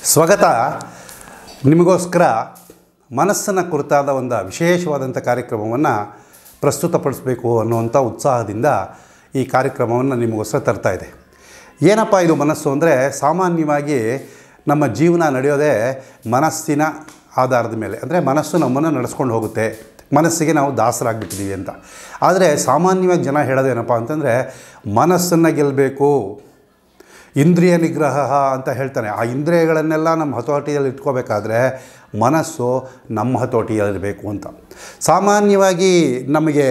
ಸ್ವಗತ ನಿಮಗೋಸ್ಕರ ಮನಸ್ಸನ್ನು ಕುರಿತಾದ ಒಂದು ವಿಶೇಷವಾದಂಥ ಕಾರ್ಯಕ್ರಮವನ್ನು ಪ್ರಸ್ತುತಪಡಿಸಬೇಕು ಅನ್ನುವಂಥ ಉತ್ಸಾಹದಿಂದ ಈ ಕಾರ್ಯಕ್ರಮವನ್ನು ನಿಮಗೋಸ್ಕರ ತರ್ತಾ ಇದೆ ಏನಪ್ಪ ಇದು ಮನಸ್ಸು ಅಂದರೆ ಸಾಮಾನ್ಯವಾಗಿ ನಮ್ಮ ಜೀವನ ನಡೆಯೋದೇ ಮನಸ್ಸಿನ ಆಧಾರದ ಮೇಲೆ ಅಂದರೆ ಮನಸ್ಸು ನಮ್ಮನ್ನು ನಡೆಸ್ಕೊಂಡು ಹೋಗುತ್ತೆ ಮನಸ್ಸಿಗೆ ನಾವು ದಾಸರಾಗ್ಬಿಟ್ಟಿದ್ದೀವಿ ಅಂತ ಆದರೆ ಸಾಮಾನ್ಯವಾಗಿ ಜನ ಹೇಳೋದೇನಪ್ಪ ಅಂತಂದರೆ ಮನಸ್ಸನ್ನು ಗೆಲ್ಲಬೇಕು ಇಂದ್ರಿಯ ನಿಗ್ರಹ ಅಂತ ಹೇಳ್ತಾನೆ ಆ ಇಂದ್ರಿಯಗಳನ್ನೆಲ್ಲ ನಮ್ಮ ಹತೋಟಿಯಲ್ಲಿ ಇಟ್ಕೋಬೇಕಾದ್ರೆ ಮನಸ್ಸು ನಮ್ಮ ಹತೋಟಿಯಲ್ಲಿರಬೇಕು ಅಂತ ಸಾಮಾನ್ಯವಾಗಿ ನಮಗೆ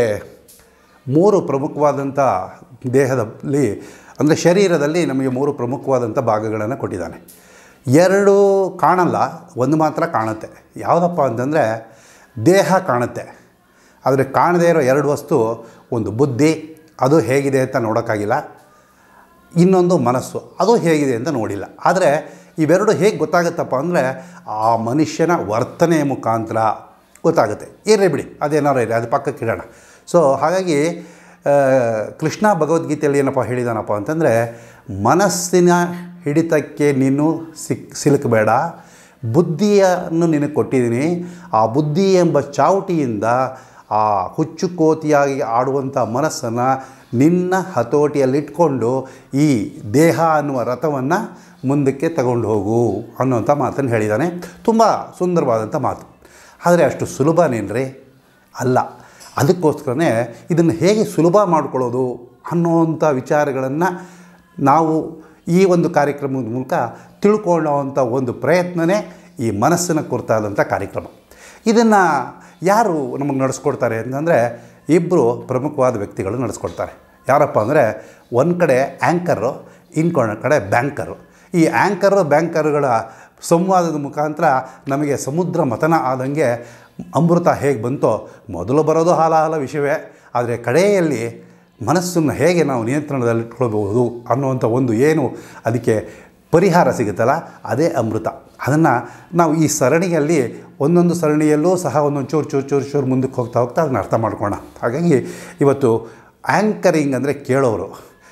ಮೂರು ಪ್ರಮುಖವಾದಂಥ ದೇಹದಲ್ಲಿ ಅಂದರೆ ಶರೀರದಲ್ಲಿ ನಮಗೆ ಮೂರು ಪ್ರಮುಖವಾದಂಥ ಭಾಗಗಳನ್ನು ಕೊಟ್ಟಿದ್ದಾನೆ ಎರಡು ಕಾಣಲ್ಲ ಒಂದು ಮಾತ್ರ ಕಾಣುತ್ತೆ ಯಾವುದಪ್ಪ ಅಂತಂದರೆ ದೇಹ ಕಾಣುತ್ತೆ ಆದರೆ ಕಾಣದೇ ಇರೋ ಎರಡು ವಸ್ತು ಒಂದು ಬುದ್ಧಿ ಅದು ಹೇಗಿದೆ ಅಂತ ನೋಡೋಕ್ಕಾಗಿಲ್ಲ ಇನ್ನೊಂದು ಮನಸ್ಸು ಅದು ಹೇಗಿದೆ ಅಂತ ನೋಡಿಲ್ಲ ಆದರೆ ಇವೆರಡು ಹೇಗೆ ಗೊತ್ತಾಗುತ್ತಪ್ಪ ಅಂದರೆ ಆ ಮನುಷ್ಯನ ವರ್ತನೆಯ ಮುಖಾಂತರ ಗೊತ್ತಾಗುತ್ತೆ ಇರಲಿ ಬಿಡಿ ಅದೇನಾರು ಇರಲಿ ಅದು ಪಕ್ಕಕ್ಕೆ ಇಡೋಣ ಸೊ ಹಾಗಾಗಿ ಆ, ಕೃಷ್ಣ ಭಗವದ್ಗೀತೆಯಲ್ಲಿ ಏನಪ್ಪ ಹೇಳಿದಾನಪ್ಪ ಅಂತಂದರೆ ಮನಸ್ಸಿನ ಹಿಡಿತಕ್ಕೆ ನೀನು ಸಿಕ್ ಸಿಲುಕಬೇಡ ಬುದ್ಧಿಯನ್ನು ನಿನಗೆ ಕೊಟ್ಟಿದ್ದೀನಿ ಆ ಬುದ್ಧಿ ಎಂಬ ಚಾವಟಿಯಿಂದ ಆ ಹುಚ್ಚು ಕೋತಿಯಾಗಿ ಆಡುವಂಥ ಮನಸ್ಸನ್ನು ನಿನ್ನ ಹತೋಟಿಯಲ್ಲಿಟ್ಕೊಂಡು ಈ ದೇಹ ಅನ್ನುವ ರಥವನ್ನು ಮುಂದಕ್ಕೆ ತಗೊಂಡು ಹೋಗು ಅನ್ನೋಂಥ ಮಾತನ್ನು ಹೇಳಿದ್ದಾನೆ ತುಂಬ ಸುಂದರವಾದಂಥ ಮಾತು ಆದರೆ ಅಷ್ಟು ಸುಲಭನೇನ್ರಿ ಅಲ್ಲ ಅದಕ್ಕೋಸ್ಕರನೇ ಇದನ್ನು ಹೇಗೆ ಸುಲಭ ಮಾಡ್ಕೊಳ್ಳೋದು ಅನ್ನೋವಂಥ ವಿಚಾರಗಳನ್ನು ನಾವು ಈ ಒಂದು ಕಾರ್ಯಕ್ರಮದ ಮೂಲಕ ತಿಳ್ಕೊಳ್ಳೋವಂಥ ಒಂದು ಪ್ರಯತ್ನವೇ ಈ ಮನಸ್ಸಿನ ಕುರಿತಾದಂಥ ಕಾರ್ಯಕ್ರಮ ಇದನ್ನು ಯಾರು ನಮಗೆ ನಡೆಸ್ಕೊಡ್ತಾರೆ ಅಂತಂದರೆ ಇಬ್ಬರು ಪ್ರಮುಖವಾದ ವ್ಯಕ್ತಿಗಳು ನಡೆಸ್ಕೊಡ್ತಾರೆ ಯಾರಪ್ಪ ಅಂದರೆ ಒಂದು ಕಡೆ ಆ್ಯಂಕರು ಇನ್ನೊಂದು ಕಡೆ ಬ್ಯಾಂಕರು ಈ ಆ್ಯಂಕರು ಬ್ಯಾಂಕರುಗಳ ಸಂವಾದದ ಮುಖಾಂತರ ನಮಗೆ ಸಮುದ್ರ ಮತನ ಆದಂಗೆ ಅಮೃತ ಹೇಗೆ ಬಂತೋ ಮೊದಲು ಬರೋದು ಹಾಲಾಹಲ ವಿಷಯವೇ ಆದರೆ ಕಡೆಯಲ್ಲಿ ಮನಸ್ಸನ್ನು ಹೇಗೆ ನಾವು ನಿಯಂತ್ರಣದಲ್ಲಿಟ್ಕೊಳ್ಬಹುದು ಅನ್ನುವಂಥ ಒಂದು ಏನು ಅದಕ್ಕೆ ಪರಿಹಾರ ಸಿಗುತ್ತಲ್ಲ ಅದೇ ಅಮೃತ ಅದನ್ನು ನಾವು ಈ ಸರಣಿಯಲ್ಲಿ ಒಂದೊಂದು ಸರಣಿಯಲ್ಲೂ ಸಹ ಒಂದೊಂದು ಚೂರು ಚೂರು ಚೂರು ಚೂರು ಮುಂದಕ್ಕೆ ಹೋಗ್ತಾ ಹೋಗ್ತಾ ಅದನ್ನ ಅರ್ಥ ಮಾಡ್ಕೋಣ ಹಾಗಾಗಿ ಇವತ್ತು ಆ್ಯಂಕರಿಂಗ್ ಅಂದರೆ ಕೇಳೋರು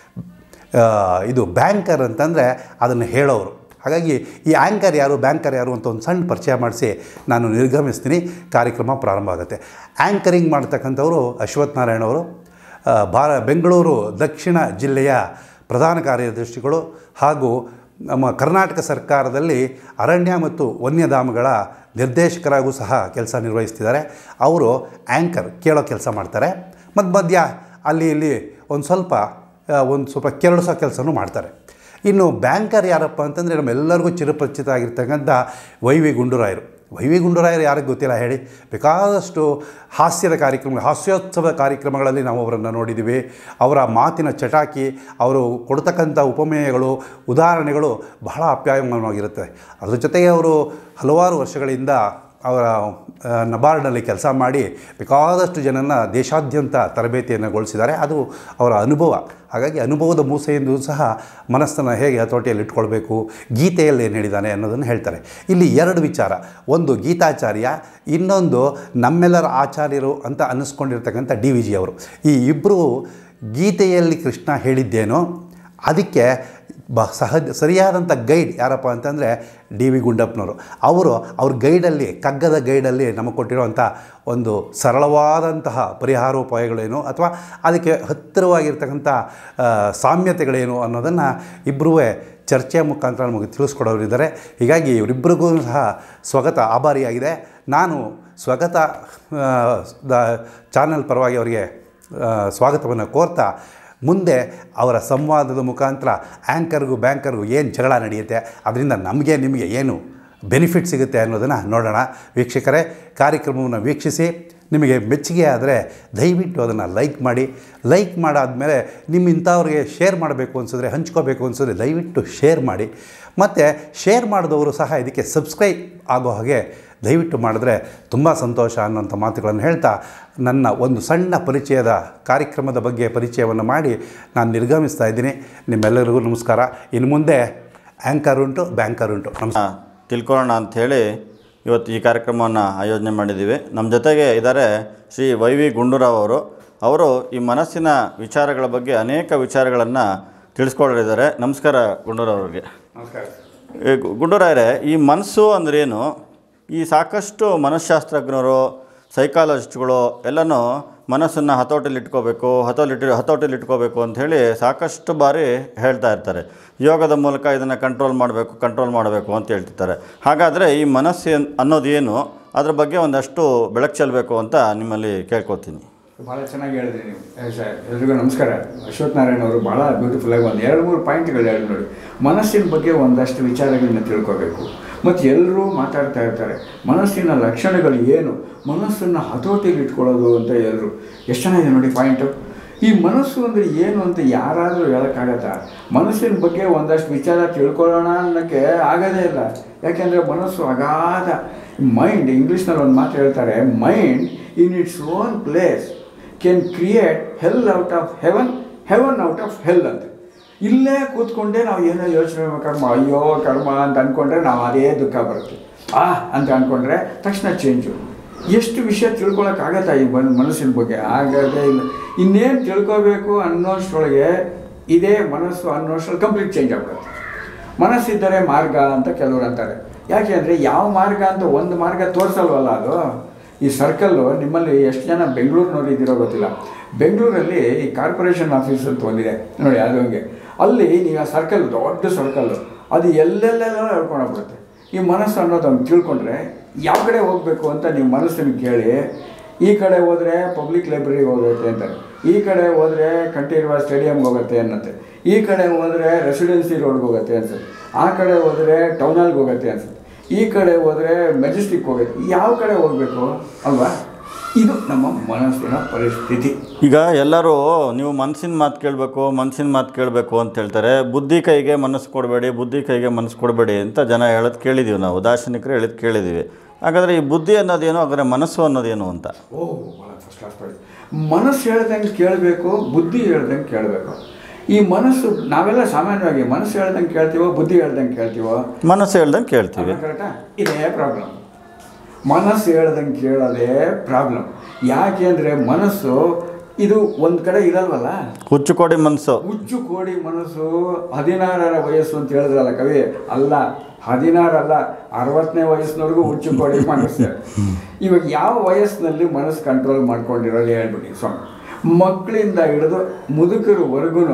ಆ, ಇದು ಬ್ಯಾಂಕರ್ ಅಂತಂದರೆ ಅದನ್ನು ಹೇಳೋರು ಹಾಗಾಗಿ ಈ ಆ್ಯಂಕರ್ ಯಾರು ಬ್ಯಾಂಕರ್ ಯಾರು ಅಂತ ಒಂದು ಸಣ್ಣ ಪರಿಚಯ ಮಾಡಿಸಿ ನಾನು ನಿರ್ಗಮಿಸ್ತೀನಿ ಕಾರ್ಯಕ್ರಮ ಪ್ರಾರಂಭ ಆಗುತ್ತೆ ಆ್ಯಂಕರಿಂಗ್ ಮಾಡ್ತಕ್ಕಂಥವರು ಅಶ್ವಥ್ ನಾರಾಯಣ ಅವರು ಆ, ಭಾರ ಬೆಂಗಳೂರು ದಕ್ಷಿಣ ಜಿಲ್ಲೆಯ ಪ್ರಧಾನ ಕಾರ್ಯದರ್ಶಿಗಳು ಹಾಗೂ ನಮ್ಮ ಕರ್ನಾಟಕ ಸರ್ಕಾರದಲ್ಲಿ ಅರಣ್ಯ ಮತ್ತು ವನ್ಯಧಾಮಗಳ ನಿರ್ದೇಶಕರಾಗೂ ಸಹ ಕೆಲಸ ನಿರ್ವಹಿಸ್ತಿದ್ದಾರೆ ಅವರು ಆ್ಯಂಕರ್ ಕೇಳೋ ಕೆಲಸ ಮಾಡ್ತಾರೆ ಮತ್ತು ಮಧ್ಯ ಅಲ್ಲಿ ಇಲ್ಲಿ ಒಂದು ಸ್ವಲ್ಪ ಆ, ಒಂದು ಸ್ವಲ್ಪ ಕೆರಳಿಸೋ ಕೆಲಸನೂ ಮಾಡ್ತಾರೆ ಇನ್ನು ಬ್ಯಾಂಕರ್ ಯಾರಪ್ಪ ಅಂತಂದರೆ ನಮ್ಮೆಲ್ಲರಿಗೂ ಚಿರಪರಿಚಿತ ಆಗಿರ್ತಕ್ಕಂಥ ವೈ ವಿ ಗುಂಡೂರಾಯರು ವೈ ವಿ ಗುಂಡೂರಾಯರು ಯಾರಿಗೆ ಗೊತ್ತಿಲ್ಲ ಹೇಳಿ ಬೇಕಾದಷ್ಟು ಹಾಸ್ಯದ ಕಾರ್ಯಕ್ರಮ ಹಾಸ್ಯೋತ್ಸವ ಕಾರ್ಯಕ್ರಮಗಳಲ್ಲಿ ನಾವು ಅವರನ್ನು ನೋಡಿದ್ದೀವಿ ಅವರ ಮಾತಿನ ಚಟಾಕಿ ಅವರು ಕೊಡ್ತಕ್ಕಂಥ ಉಪಮೇಯಗಳು ಉದಾಹರಣೆಗಳು ಬಹಳ ಅಪ್ಯಾಯಮಾನವಾಗಿರುತ್ತೆ ಅದ್ರ ಜೊತೆಗೆ ಅವರು ಹಲವಾರು ವರ್ಷಗಳಿಂದ ಅವರ ಆ, ನಬಾರ್ಡ್ನಲ್ಲಿ ಕೆಲಸ ಮಾಡಿ ಬೇಕಾದಷ್ಟು ಜನನ ದೇಶಾದ್ಯಂತ ತರಬೇತಿಯನ್ನು ಗೊಳಿಸಿದ್ದಾರೆ ಅದು ಅವರ ಅನುಭವ ಹಾಗಾಗಿ ಅನುಭವದ ಮೂಸೆಯಿಂದ ಸಹ ಮನಸ್ಸನ್ನು ಹೇಗೆ ಹತೋಟಿಯಲ್ಲಿ ಇಟ್ಕೊಳ್ಬೇಕು ಗೀತೆಯಲ್ಲಿ ಏನು ಹೇಳಿದ್ದಾನೆ ಅನ್ನೋದನ್ನು ಹೇಳ್ತಾರೆ ಇಲ್ಲಿ ಎರಡು ವಿಚಾರ ಒಂದು ಗೀತಾಚಾರ್ಯ ಇನ್ನೊಂದು ನಮ್ಮೆಲ್ಲರ ಆಚಾರ್ಯರು ಅಂತ ಅನ್ನಿಸ್ಕೊಂಡಿರ್ತಕ್ಕಂಥ ಡಿ ವಿ ಜಿ ಅವರು ಈ ಇಬ್ಬರು ಗೀತೆಯಲ್ಲಿ ಕೃಷ್ಣ ಹೇಳಿದ್ದೇನೋ ಅದಕ್ಕೆ ಬ ಸಹಜ ಸರಿಯಾದಂಥ ಗೈಡ್ ಯಾರಪ್ಪ ಅಂತಂದರೆ ಡಿ ವಿ ಗುಂಡಪ್ಪನವರು ಅವರು ಅವ್ರ ಗೈಡಲ್ಲಿ ಕಗ್ಗದ ಗೈಡಲ್ಲಿ ನಮಗೆ ಕೊಟ್ಟಿರುವಂಥ ಒಂದು ಸರಳವಾದಂತಹ ಪರಿಹಾರೋಪಾಯಗಳೇನು ಅಥವಾ ಅದಕ್ಕೆ ಹತ್ತಿರವಾಗಿರ್ತಕ್ಕಂಥ ಆ, ಸಾಮ್ಯತೆಗಳೇನು ಅನ್ನೋದನ್ನು ಇಬ್ಬರೂ ಚರ್ಚೆಯ ಮುಖಾಂತರ ನಮಗೆ ತಿಳಿಸ್ಕೊಡೋರಿದ್ದಾರೆ ಹೀಗಾಗಿ ಇವರಿಬ್ಬರಿಗೂ ಸಹ ಸ್ವಗತ ಆಭಾರಿಯಾಗಿದೆ ನಾನು ಸ್ವಗತ ಆ, ದ ಚಾನಲ್ ಪರವಾಗಿ ಅವರಿಗೆ ಸ್ವಾಗತವನ್ನು ಕೋರ್ತಾ ಮುಂದೆ ಅವರ ಸಂವಾದದ ಮುಖಾಂತರ ಆ್ಯಂಕರ್ಗೂ ಬ್ಯಾಂಕರ್ಗೂ ಏನು ಜಗಳ ನಡೆಯುತ್ತೆ ಅದರಿಂದ ನಮಗೆ ನಿಮಗೆ ಏನು ಬೆನಿಫಿಟ್ ಸಿಗುತ್ತೆ ಅನ್ನೋದನ್ನು ನೋಡೋಣ ವೀಕ್ಷಕರೇ ಕಾರ್ಯಕ್ರಮವನ್ನು ವೀಕ್ಷಿಸಿ ನಿಮಗೆ ಮೆಚ್ಚುಗೆ ಆದರೆ ದಯವಿಟ್ಟು ಅದನ್ನು ಲೈಕ್ ಮಾಡಿ ಲೈಕ್ ಮಾಡಾದಮೇಲೆ ನಿಮ್ಮ ಇಂಥವ್ರಿಗೆ ಶೇರ್ ಮಾಡಬೇಕು ಅನಿಸಿದ್ರೆ ಹಂಚ್ಕೋಬೇಕು ಅನಿಸಿದ್ರೆ ದಯವಿಟ್ಟು ಶೇರ್ ಮಾಡಿ ಮತ್ತು ಶೇರ್ ಮಾಡಿದವರು ಸಹ ಇದಕ್ಕೆ ಸಬ್ಸ್ಕ್ರೈಬ್ ಆಗೋ ಹಾಗೆ ದಯವಿಟ್ಟು ಮಾಡಿದ್ರೆ ತುಂಬ ಸಂತೋಷ ಅನ್ನೋಂಥ ಮಾತುಗಳನ್ನು ಹೇಳ್ತಾ ನನ್ನ ಒಂದು ಸಣ್ಣ ಪರಿಚಯದ ಕಾರ್ಯಕ್ರಮದ ಬಗ್ಗೆ ಪರಿಚಯವನ್ನು ಮಾಡಿ ನಾನು ನಿರ್ಗಮಿಸ್ತಾ ಇದ್ದೀನಿ ನಿಮ್ಮೆಲ್ಲರಿಗೂ ನಮಸ್ಕಾರ ಇನ್ನು ಮುಂದೆ ಆ್ಯಂಕರ್ ಉಂಟು ಬ್ಯಾಂಕರ್ ಉಂಟು ನಮಸ್ಕಾರ ತಿಳ್ಕೊಳ್ಳೋಣ ಅಂಥೇಳಿ ಇವತ್ತು ಈ ಕಾರ್ಯಕ್ರಮವನ್ನು ಆಯೋಜನೆ ಮಾಡಿದ್ದೀವಿ ನಮ್ಮ ಜೊತೆಗೆ ಇದ್ದಾರೆ ಶ್ರೀ ವೈ ವಿ ಗುಂಡೂರಾವ್ ಅವರು ಅವರು ಈ ಮನಸ್ಸಿನ ವಿಚಾರಗಳ ಬಗ್ಗೆ ಅನೇಕ ವಿಚಾರಗಳನ್ನು ತಿಳಿಸ್ಕೊಡಲಿದ್ದಾರೆ ನಮಸ್ಕಾರ ಗುಂಡೂರಾವ್ ಅವರಿಗೆ ನಮಸ್ಕಾರ ಈ ಗು- ಗುಂಡೂರಾಯರೇ ಈ ಮನಸ್ಸು ಅಂದ್ರೇನು ಈ ಸಾಕಷ್ಟು ಮನಃಶಾಸ್ತ್ರಜ್ಞರು ಸೈಕಾಲಜಿಸ್ಟ್ಗಳು ಎಲ್ಲನೂ ಮನಸ್ಸನ್ನು ಹತೋಟಿಲಿ ಇಟ್ಕೋಬೇಕು ಹತೋಲಿಟ್ಟು ಹತೋಟಿಲಿ ಇಟ್ಕೋಬೇಕು ಅಂಥೇಳಿ ಸಾಕಷ್ಟು ಬಾರಿ ಹೇಳ್ತಾ ಇರ್ತಾರೆ ಯೋಗದ ಮೂಲಕ ಇದನ್ನು ಕಂಟ್ರೋಲ್ ಮಾಡಬೇಕು ಕಂಟ್ರೋಲ್ ಮಾಡಬೇಕು ಅಂತ ಹೇಳ್ತಿರ್ತಾರೆ ಹಾಗಾದರೆ ಈ ಮನಸ್ಸು ಏನ್- ಅನ್ನೋದು ಏನು ಅದ್ರ ಬಗ್ಗೆ ಒಂದಷ್ಟು ಬೆಳಕು ಚೆಲ್ಲಬೇಕು ಅಂತ ನಿಮ್ಮಲ್ಲಿ ಕೇಳ್ಕೊತೀನಿ ಭಾಳ ಚೆನ್ನಾಗಿ ಹೇಳಿದ್ರಿ ನೀವು ಏ ಸರ್ ಎಲ್ರಿಗೂ ನಮಸ್ಕಾರ ಅಶ್ವಥ್ ನಾರಾಯಣ ಅವರು ಭಾಳ ಬ್ಯೂಟಿಫುಲ್ಲಾಗಿ ಒಂದು ಎರಡು ಮೂರು ಪಾಯಿಂಟ್ಗಳು ಹೇಳಿ ನೋಡಿ ಮನಸ್ಸಿನ ಬಗ್ಗೆ ಒಂದಷ್ಟು ವಿಚಾರಗಳನ್ನ ತಿಳ್ಕೋಬೇಕು ಮತ್ತು ಎಲ್ಲರೂ ಮಾತಾಡ್ತಾ ಇರ್ತಾರೆ ಮನಸ್ಸಿನ ಲಕ್ಷಣಗಳು ಏನು ಮನಸ್ಸನ್ನು ಹತೋಟಿಗೆ ಇಟ್ಕೊಳ್ಳೋದು ಅಂತ ಎಲ್ಲರೂ ಎಷ್ಟು ಚೆನ್ನಾಗಿದೆ ನೋಡಿ ಪಾಯಿಂಟು ಈ ಮನಸ್ಸು ಅಂದರೆ ಏನು ಅಂತ ಯಾರಾದರೂ ಹೇಳೋಕ್ಕಾಗತ್ತಾ ಮನಸ್ಸಿನ ಬಗ್ಗೆ ಒಂದಷ್ಟು ವಿಚಾರ ತಿಳ್ಕೊಳ್ಳೋಣ ಅನ್ನೋಕ್ಕೆ ಆಗೋದೇ ಇಲ್ಲ ಯಾಕೆಂದರೆ ಮನಸ್ಸು ಅಗಾಧ ಮೈಂಡ್ ಇಂಗ್ಲೀಷ್ನಲ್ಲಿ ಒಂದು ಮಾತು ಹೇಳ್ತಾರೆ mind in its own place can create hell out of heaven heaven out of hell ಅಂತ ಇಲ್ಲೇ ಕೂತ್ಕೊಂಡೇ ನಾವು ಏನೋ ಯೋಚನೆ ಕರ್ಮ ಅಯ್ಯೋ ಕರ್ಮ ಅಂತ ಅಂದ್ಕೊಂಡ್ರೆ ನಾವು ಅದೇ ದುಃಖ ಬರುತ್ತೆ ಆ ಅಂತ ಅಂದ್ಕೊಂಡ್ರೆ ತಕ್ಷಣ ಚೇಂಜು ಎಷ್ಟು ವಿಷಯ ತಿಳ್ಕೊಳಕ್ಕಾಗತ್ತಾ ಈ ಮನ್ ಮನಸ್ಸಿನ ಬಗ್ಗೆ ಆಗದೇ ಇಲ್ಲ ಇನ್ನೇನು ತಿಳ್ಕೋಬೇಕು ಅನ್ನೋಷ್ಟರೊಳಗೆ ಇದೇ ಮನಸ್ಸು ಅನ್ನೋಷ್ಟ್ರಲ್ಲಿ ಕಂಪ್ಲೀಟ್ ಚೇಂಜ್ ಆಗ್ಬಿಡುತ್ತೆ ಮನಸ್ಸಿದ್ದರೆ ಮಾರ್ಗ ಅಂತ ಕೆಲವರು ಅಂತಾರೆ ಯಾಕೆ ಅಂದರೆ ಯಾವ ಮಾರ್ಗ ಅಂತ ಒಂದು ಮಾರ್ಗ ತೋರಿಸಲ್ವಲ್ಲ ಅದು ಈ ಸರ್ಕಲ್ಲು ನಿಮ್ಮಲ್ಲಿ ಎಷ್ಟು ಜನ ಬೆಂಗಳೂರಿನವ್ರು ಇದ್ದೀರೋ ಗೊತ್ತಿಲ್ಲ ಬೆಂಗಳೂರಲ್ಲಿ ಈ ಕಾರ್ಪೊರೇಷನ್ ಆಫೀಸ್ ಅಂತ ಒಂದಿದೆ ನೋಡಿ ಅದು ಹಂಗೆ ಅಲ್ಲಿ ನೀವು ಆ ಸರ್ಕಲ್ ದೊಡ್ಡ ಸರ್ಕಲ್ಲು ಅದು ಎಲ್ಲೆಲ್ಲೆಲ್ಲ ಹೇಳ್ಕೊಂಡೋಗ್ಬಿಡುತ್ತೆ ಈ ಮನಸ್ಸು ಅನ್ನೋದು ಅವ್ನು ತಿಳ್ಕೊಂಡ್ರೆ ಯಾವ ಕಡೆ ಹೋಗಬೇಕು ಅಂತ ನೀವು ಮನಸ್ಸನ್ನು ಕೇಳಿ ಈ ಕಡೆ ಹೋದರೆ ಪಬ್ಲಿಕ್ ಲೈಬ್ರರಿಗೆ ಹೋಗುತ್ತೆ ಅಂತಾರೆ ಈ ಕಡೆ ಹೋದರೆ ಕಂಠೀರವ ಸ್ಟೇಡಿಯಮ್ಗೆ ಹೋಗುತ್ತೆ ಅನ್ನತ್ತೆ ಈ ಕಡೆ ಹೋದರೆ ರೆಸಿಡೆನ್ಸಿ ರೋಡ್ಗೆ ಹೋಗುತ್ತೆ ಅನ್ಸುತ್ತೆ ಆ ಕಡೆ ಹೋದರೆ ಟೌನಲ್ಲಿ ಹೋಗುತ್ತೆ ಅನ್ಸುತ್ತೆ ಈ ಕಡೆ ಹೋದರೆ ಮೆಜೆಸ್ಟಿಕ್ ಹೋಗುತ್ತೆ ಯಾವ ಕಡೆ ಹೋಗಬೇಕು ಅಲ್ವಾ ಇದು ನಮ್ಮ ಮನಸ್ಸಿನ ಪರಿಸ್ಥಿತಿ ಈಗ ಎಲ್ಲರೂ ನೀವು ಮನಸ್ಸಿನ ಮಾತು ಕೇಳಬೇಕು ಮನಸ್ಸಿನ ಮಾತು ಕೇಳಬೇಕು ಅಂತ ಹೇಳ್ತಾರೆ ಬುದ್ಧಿ ಕೈಗೆ ಮನಸ್ಸು ಕೊಡಬೇಡಿ ಬುದ್ಧಿ ಕೈಗೆ ಮನಸ್ಸು ಕೊಡಬೇಡಿ ಅಂತ ಜನ ಹೇಳೋದು ಕೇಳಿದ್ದೀವಿ ನಾವು ದಾರ್ಶನಿಕರು ಹೇಳಿದ್ ಕೇಳಿದ್ದೀವಿ ಹಾಗಾದರೆ ಈ ಬುದ್ಧಿ ಅನ್ನೋದೇನು ಹಾಗಾದರೆ ಮನಸ್ಸು ಅನ್ನೋದೇನು ಅಂತ ಓ ಭಾಳ ಫಸ್ಟ್ ಕ್ಲಾಸ್ ಪಾಯಿಂಟ್ ಮನಸ್ಸು ಹೇಳ್ದಂಗೆ ಕೇಳಬೇಕು ಬುದ್ಧಿ ಹೇಳ್ದಂಗೆ ಕೇಳಬೇಕು ಈ ಮನಸ್ಸು ನಾವೆಲ್ಲ ಸಾಮಾನ್ಯವಾಗಿ ಮನಸ್ಸು ಹೇಳ್ದಂಗೆ ಕೇಳ್ತೀವೋ ಬುದ್ಧಿ ಹೇಳ್ದಂಗೆ ಕೇಳ್ತೀವೋ ಮನಸ್ಸು ಹೇಳ್ದಂಗೆ ಕೇಳ್ತೀವಿ ಕರೆಕ್ಟಾ ಇದೇ ಪ್ರಾಬ್ಲಮ್ ಮನಸ್ಸು ಹೇಳ್ದಂಗೆ ಕೇಳೋದೇ ಪ್ರಾಬ್ಲಮ್ ಯಾಕೆ ಅಂದರೆ ಮನಸ್ಸು ಇದು ಒಂದು ಕಡೆ ಇರಲ್ವಲ್ಲ ಹುಚ್ಚು ಕೊಡಿ ಮನಸ್ಸು ಹುಚ್ಚು ಕೋಡಿ ಮನಸ್ಸು ಹದಿನಾರರ ವಯಸ್ಸು ಅಂತ ಹೇಳಿದ್ರಲ್ಲ ಕವಿ ಅಲ್ಲ ಹದಿನಾರಲ್ಲ ಅರವತ್ತನೇ ವಯಸ್ಸಿನವರೆಗೂ ಹುಚ್ಚು ಕೋಡಿ ಮನಸ್ಸು ಇವಾಗ ಯಾವ ವಯಸ್ಸಿನಲ್ಲಿ ಮನಸ್ಸು ಕಂಟ್ರೋಲ್ ಮಾಡ್ಕೊಂಡಿರೋದು ಹೇಳ್ಬಿಡಿ ಸ್ವಾಮಿ ಮಕ್ಕಳಿಂದ ಹಿಡಿದು ಮುದುಕರವರೆಗೂ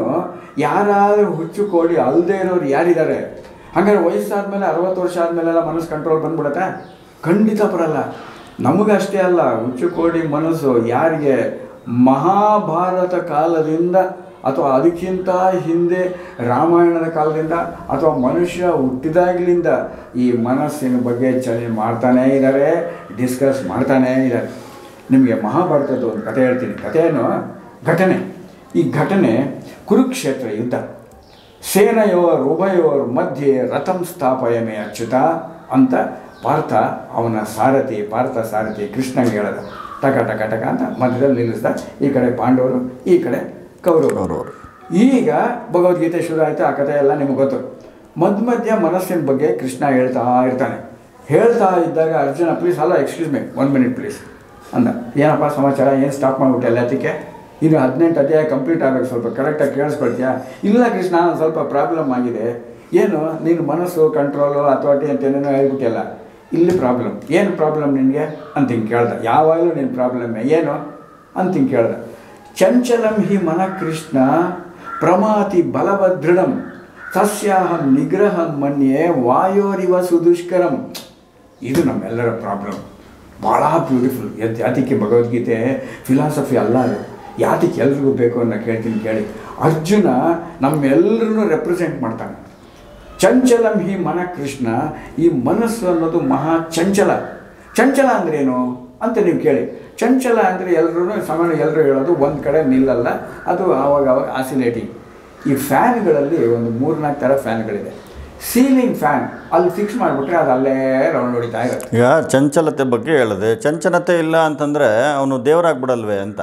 ಯಾರಾದರೂ ಹುಚ್ಚು ಕೋಡಿ ಅಲ್ಲದೆ ಇರೋರು ಯಾರಿದ್ದಾರೆ ಹಾಗಾದ್ರೆ ವಯಸ್ಸಾದ್ಮೇಲೆ ಅರವತ್ತು ವರ್ಷ ಆದಮೇಲೆಲ್ಲ ಮನಸ್ಸು ಕಂಟ್ರೋಲ್ ಬಂದ್ಬಿಡತ್ತಾ ಖಂಡಿತ ಬರಲ್ಲ ನಮಗಷ್ಟೇ ಅಲ್ಲ ಹುಚ್ಚು ಕೋಡಿ ಮನಸ್ಸು ಯಾರಿಗೆ ಮಹಾಭಾರತ ಕಾಲದಿಂದ ಅಥವಾ ಅದಕ್ಕಿಂತ ಹಿಂದೆ ರಾಮಾಯಣದ ಕಾಲದಿಂದ ಅಥವಾ ಮನುಷ್ಯ ಹುಟ್ಟಿದಾಗಲಿಂದ ಈ ಮನಸ್ಸಿನ ಬಗ್ಗೆ ಚರ್ಚೆ ಮಾಡ್ತಾನೇ ಇದ್ದಾರೆ ಡಿಸ್ಕಸ್ ಮಾಡ್ತಾನೇ ಇದ್ದಾರೆ ನಿಮಗೆ ಮಹಾಭಾರತದ ಒಂದು ಕಥೆ ಹೇಳ್ತೀನಿ ಕಥೆಯನ್ನು ಘಟನೆ ಈ ಘಟನೆ ಕುರುಕ್ಷೇತ್ರ ಯುದ್ಧ ಸೇನೆಯೋರ್ ಉಭಯೋರ್ ಮಧ್ಯೆ ರಥಂ ಸ್ಥಾಪಯಮೆ ಅಚ್ಯುತ ಅಂತ ಪಾರ್ಥ ಅವನ ಸಾರಥಿ ಪಾರ್ಥ ಸಾರಥಿ ಕೃಷ್ಣಂಗೆ ಹೇಳ್ದ ಟಕ ಟಕ ಟಕ ಅಂತ ಮಧ್ಯದಲ್ಲಿ ನಿಲ್ಲಿಸ್ದ ಈ ಕಡೆ ಪಾಂಡವರು ಈ ಕಡೆ ಕೌರವರು ಕೌರವರು. ಈಗ ಭಗವದ್ಗೀತೆ ಶುರು ಆಯಿತು ಆ ಕಥೆ ಎಲ್ಲ ನಿಮಗೆ ಗೊತ್ತು ಮಧ್ಯ ಮಧ್ಯ ಮನಸ್ಸಿನ ಬಗ್ಗೆ ಕೃಷ್ಣ ಹೇಳ್ತಾ ಇರ್ತಾನೆ ಹೇಳ್ತಾ ಇದ್ದಾಗ ಅರ್ಜುನ ಪ್ಲೀಸ್ ಅಲ್ಲ excuse me one minute please ಅಂದ ಏನಪ್ಪ ಸಮಾಚಾರ ಏನು ಸ್ಟಾಪ್ ಮಾಡಿಬಿಟ್ಟೆ ಎಲ್ಲದಕ್ಕೆ ಇನ್ನು ಹದಿನೆಂಟು ಅಧ್ಯಾಯ ಕಂಪ್ಲೀಟ್ ಆಗಬೇಕು ಸ್ವಲ್ಪ ಕರೆಕ್ಟಾಗಿ ಕೇಳಿಸ್ಕೊಳ್ತೀಯಾ ಇಲ್ಲ ಕೃಷ್ಣ ಒಂದು ಸ್ವಲ್ಪ ಪ್ರಾಬ್ಲಮ್ ಆಗಿದೆ ಏನು ನೀನು ಮನಸ್ಸು ಕಂಟ್ರೋಲು ಅಥಾರಿಟಿ ಅಂತ ಏನೇನೋ ಹೇಳ್ಬಿಟ್ಟಿಯಲ್ಲ ಇಲ್ಲಿ ಪ್ರಾಬ್ಲಮ್ ಏನು ಪ್ರಾಬ್ಲಮ್ ನಿನಗೆ ಅಂತ ಹಿಂಗೆ ಕೇಳ್ದ ಯಾವಾಗಲೂ ನಿನ್ನ ಪ್ರಾಬ್ಲಮ್ಮೇ ಏನು ಅಂತ ಹಿಂಗೆ ಕೇಳ್ದ ಚಂಚಲಂ ಹಿ ಮನ ಕೃಷ್ಣ ಪ್ರಮಾತಿ ಬಲವದೃಢಂ ಸಸ್ಯಾಹಂ ನಿಗ್ರಹಂ ಮನ್ಯೆ ವಾಯೋರಿವ ಸುದುಷ್ಕರಂ ಇದು ನಮ್ಮೆಲ್ಲರ ಪ್ರಾಬ್ಲಮ್ ಭಾಳ ಬ್ಯೂಟಿಫುಲ್ ಯಾತಕ್ಕೆ ಭಗವದ್ಗೀತೆ ಫಿಲಾಸಫಿ ಅಲ್ಲ ಅದು ಯಾತಕ್ಕೆ ಎಲ್ರಿಗೂ ಬೇಕು ಅನ್ನೋ ಕೇಳ್ತೀನಿ ಕೇಳಿ ಅರ್ಜುನ ನಮ್ಮೆಲ್ಲರನ್ನು ರೆಪ್ರೆಸೆಂಟ್ ಮಾಡ್ತಾನೆ ಚಂಚಲಂ ಹಿ ಮನ ಕೃಷ್ಣ ಈ ಮನಸ್ಸು ಅನ್ನೋದು ಮಹಾ ಚಂಚಲ ಚಂಚಲ ಅಂದ್ರೇನು ಅಂತ ನೀವು ಕೇಳಿ ಚಂಚಲ ಅಂದರೆ ಎಲ್ಲರೂ ಸಾಮಾನ್ಯ ಎಲ್ಲರೂ ಹೇಳೋದು ಒಂದು ಕಡೆ ನಿಲ್ಲಲ್ಲ ಅದು ಆವಾಗ ಆವಾಗ ಆಸಿಲೇಟಿಂಗ್ ಈ ಫ್ಯಾನ್ಗಳಲ್ಲಿ ಒಂದು ಮೂರ್ನಾಲ್ಕು ಥರ ಫ್ಯಾನ್ಗಳಿದೆ ಸೀಲಿಂಗ್ ಫ್ಯಾನ್ ಅಲ್ಲಿ ಫಿಕ್ಸ್ ಮಾಡಿಬಿಟ್ರೆ ಅದು ಅಲ್ಲೇ ರೌಂಡ್ ಹೊಡಿತಾ ಇರುತ್ತೆ ಈಗ ಚಂಚಲತೆ ಬಗ್ಗೆ ಹೇಳಿದೆ ಚಂಚಲತೆ ಇಲ್ಲ ಅಂತಂದರೆ ಅವನು ದೇವರಾಗ್ಬಿಡಲ್ವೇ ಅಂತ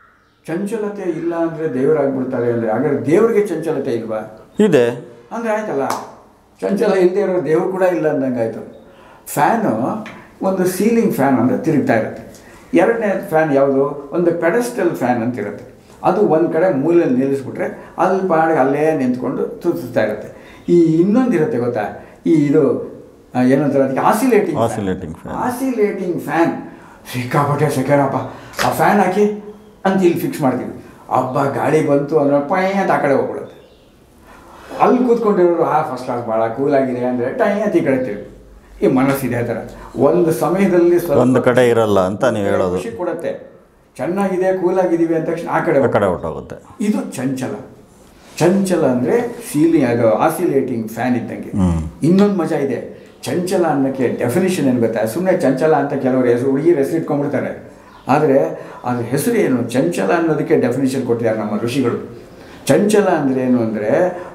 ಚಂಚಲತೆ ಇಲ್ಲ ಅಂದರೆ ದೇವರಾಗ್ಬಿಡ್ತಾರೆ ಅಂದರೆ ಹಾಗಾದ್ರೆ ದೇವರಿಗೆ ಚಂಚಲತೆ ಇಲ್ವಾ ಇದೆ ಅಂದರೆ ಆಯ್ತಲ್ಲ ಚಂಚಲ ಇಲ್ಲದೆ ಇರೋ ದೇವ್ರು ಕೂಡ ಇಲ್ಲ ಅಂದಂಗೆ ಆಯಿತು ಫ್ಯಾನು ಒಂದು ಸೀಲಿಂಗ್ ಫ್ಯಾನ್ ಅಂದರೆ ತಿರುಗ್ತಾ ಇರುತ್ತೆ ಎರಡನೇ ಫ್ಯಾನ್ ಯಾವುದು ಒಂದು ಪೆಡಸ್ಟಲ್ ಫ್ಯಾನ್ ಅಂತ ಇರುತ್ತೆ ಅದು ಒಂದು ಕಡೆ ಮೂಲೆಯಲ್ಲಿ ನಿಲ್ಲಿಸ್ಬಿಟ್ರೆ ಅಲ್ಲಿ ಪಾಡಿಗೆ ಅಲ್ಲೇ ನಿಂತ್ಕೊಂಡು ತುತ್ತಿಸ್ತಾ ಇರುತ್ತೆ ಈ ಇನ್ನೊಂದು ಇರುತ್ತೆ ಗೊತ್ತಾ ಈ ಇದು ಆ, ಏನಂತಾರೆ ಅದಕ್ಕೆ oscillating Oscillating fan. Oscillating fan ಸಿಕ್ಕಾಪಟ್ಟೆ ಸೆಕೆರಪ್ಪ ಆ ಫ್ಯಾನ್ ಹಾಕಿ ಅಂತ ಇಲ್ಲಿ ಫಿಕ್ಸ್ ಮಾಡ್ತೀವಿ ಹಬ್ಬ ಗಾಳಿ ಬಂತು ಅಂದ್ರೆ ಪೈ ಅಂತ ಆ ಕಡೆ ಹೋಗ್ಬಿಡುತ್ತೆ ಅಲ್ಲಿ ಕೂತ್ಕೊಂಡಿರೋರು ಆ ಫಸ್ಟ್ ಕ್ಲಾಸ್ ಭಾಳ ಕೂಲ್ ಆಗಿದೆ ಅಂದರೆ ಟೈ ಅಂತ ಈ ಕಡೆ ತಿರುಗಿ ಈ ಮನಸ್ಸಿದೆ ಆ ಥರ ಒಂದು ಸಮಯದಲ್ಲಿ ಒಂದು ಕಡೆ ಇರಲ್ಲ ಅಂತ ನೀವು ಹೇಳೋದು ಖುಷಿ ಕೊಡುತ್ತೆ ಚೆನ್ನಾಗಿದೆ ಕೂಲ್ ಆಗಿದ್ದೀವಿ ಅಂದ ತಕ್ಷಣ ಆ ಕಡೆ ಆ ಕಡೆ ಹೊಟ್ಟೋಗುತ್ತೆ ಇದು ಚಂಚಲ ಚಂಚಲ ಅಂದರೆ ಸೀಲಿ ಅದು ಆಸಿಲೇಟಿಂಗ್ ಫ್ಯಾನ್ ಇದ್ದಂಗೆ ಹ್ಮ್. ಇನ್ನೊಂದು ಮಜಾ ಇದೆ ಚಂಚಲ ಅನ್ನೋಕ್ಕೆ ಡೆಫಿನೇಷನ್ ಏನು ಗೊತ್ತಾ ಸುಮ್ಮನೆ ಚಂಚಲ ಅಂತ ಕೆಲವರು ಹೆಸರು ಹುಡುಗಿರ ಹೆಸರು ಇಟ್ಕೊಂಡ್ಬಿಡ್ತಾರೆ ಆದರೆ ಅದ್ರ ಹೆಸರು ಏನು ಚಂಚಲ ಅನ್ನೋದಕ್ಕೆ ಡೆಫಿನೇಷನ್ ಕೊಟ್ಟಿದ್ದಾರೆ ನಮ್ಮ ಋಷಿಗಳು ಚಂಚಲ ಅಂದರೆ ಏನು ಅಂದರೆ